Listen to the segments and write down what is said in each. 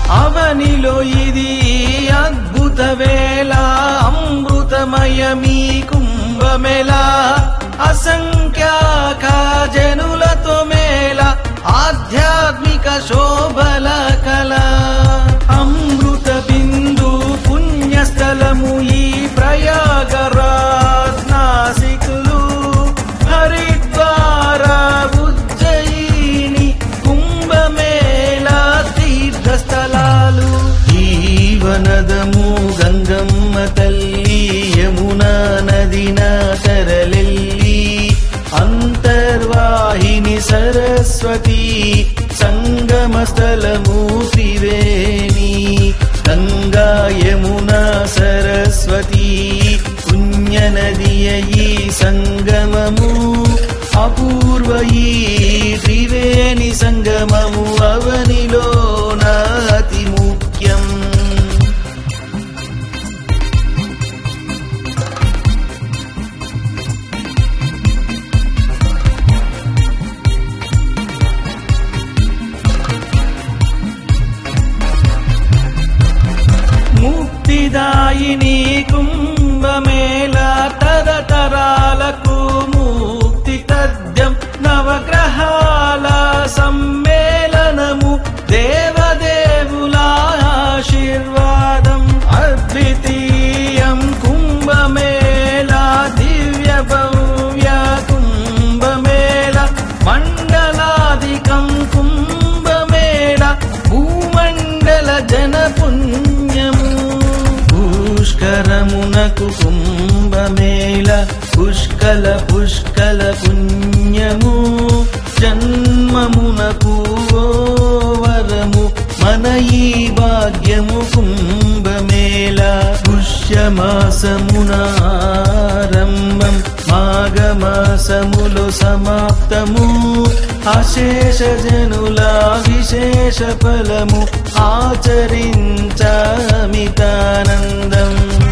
అవనిలో ఇది అద్భుత వేళ అమృతమయమీ కుంభమేళ అసంఖ్యాక జనులతో మేళ ఆధ్యాత్మిక శోభల కళ అమృత బిందు పుణ్యస్థలము ఈ ప్రయాగరాజ్ నాసికులు హరిద్వార ఉజ్జయిని కుంభమేళ తీర్థస్థలాలు జీవనదము గంగమ్మ తల్లి యమునా నదిన తరలెల్లి అంతర్వాహిని సరస్వతి సంగమ స్థలము త్రివేణి గంగా యమునా సరస్వతి పుణ్య నదియ ఈ సంగమము అపూర్వ ఈ త్రివేణి సంగమము అవనిలో నాతి ముఖ్యం ముక్తిదాయిని కుంభమేళ తరతరాలకు ముక్తి తథ్యం నవగ్రహాల సమ్మేళనము దేవదేవుల ఆశీర్వాదం అద్వితీయం కుంభమేళ దివ్య భవ్య కుంభమేళ మండలాధికం కుంభమేళ భూమండల జన పుణ్యము పుష్కరమునకు కుంభమేళ పుష్కల పుష్కల పుణ్యము జన్మమునకు ఓ వరము మన ఈ భాగ్యము కుంభమేళ పుష్యమాసమునారంభం మాఘమాసములో సమాప్తము అశేష జనుల విశేష ఫలము ఆచరించామితానందం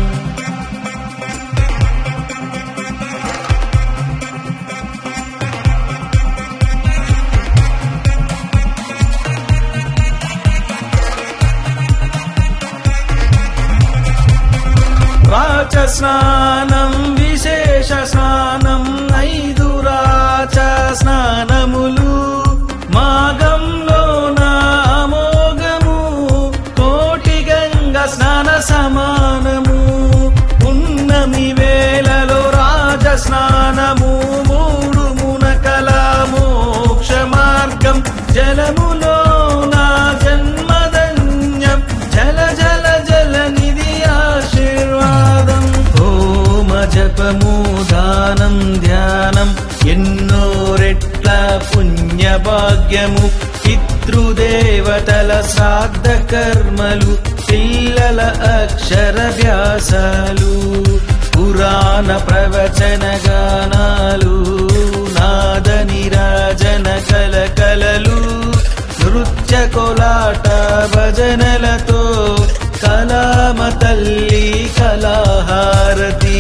రాచ స్నానం విశేష స్నానం ఐదు రాచ స్నానములు మాగంలో నామోగము కోటి గంగ స్నాన సమానము ఉన్నమి వేళలో రాజ స్నానము మూడు మునకల మోక్ష మార్గం జలములో నా జన్మధన్యం జల జల జల నిధి ఆశీర్వాదం హోమ జపము దానం ధ్యానం ఎన్నో రెట్ల పుణ్య భాగ్యము పితృదేవతల శ్రాద్ధ కర్మలు పిల్లల అక్షర వ్యాసాలు పురాణ ప్రవచన గానాలు నాద నిరాజన కలకలలు నృత్య కోలాట భజనలతో కలామ తల్లి కళాహారతి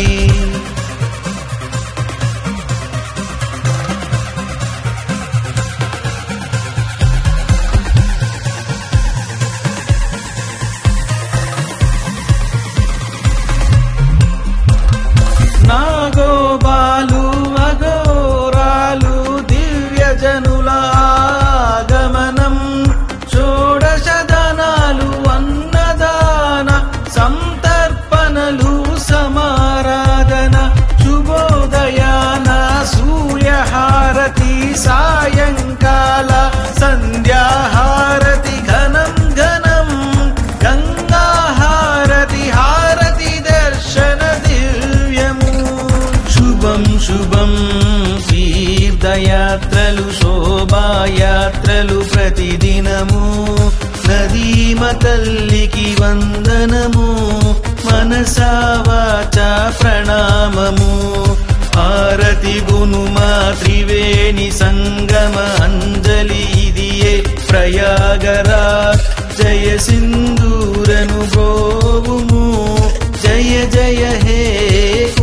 నాగోబాలు అఘోరాలు దివ్య జనుల ఆగమనం షోడశదనాలు అన్నదాన సంతర్పణలు సమారాధన శుభోదయాన సూర్యహారతి సాయంకాల సంధ్యాహారతి ఘనం ఘనం గంగాహారతి హారతి దర్శన దివ్యము శుభం శుభం తీర్థయాత్రలు శోభాయాత్రలు ప్రతిదినము నదీమ తల్లికి వందనము మనసా వాచా ప్రణామము హారతి గునుమా త్రివేణి సంగమ అంజలి ఇదియే ప్రయాగరా జయ సింధూరను గోవుము జయ జయ హే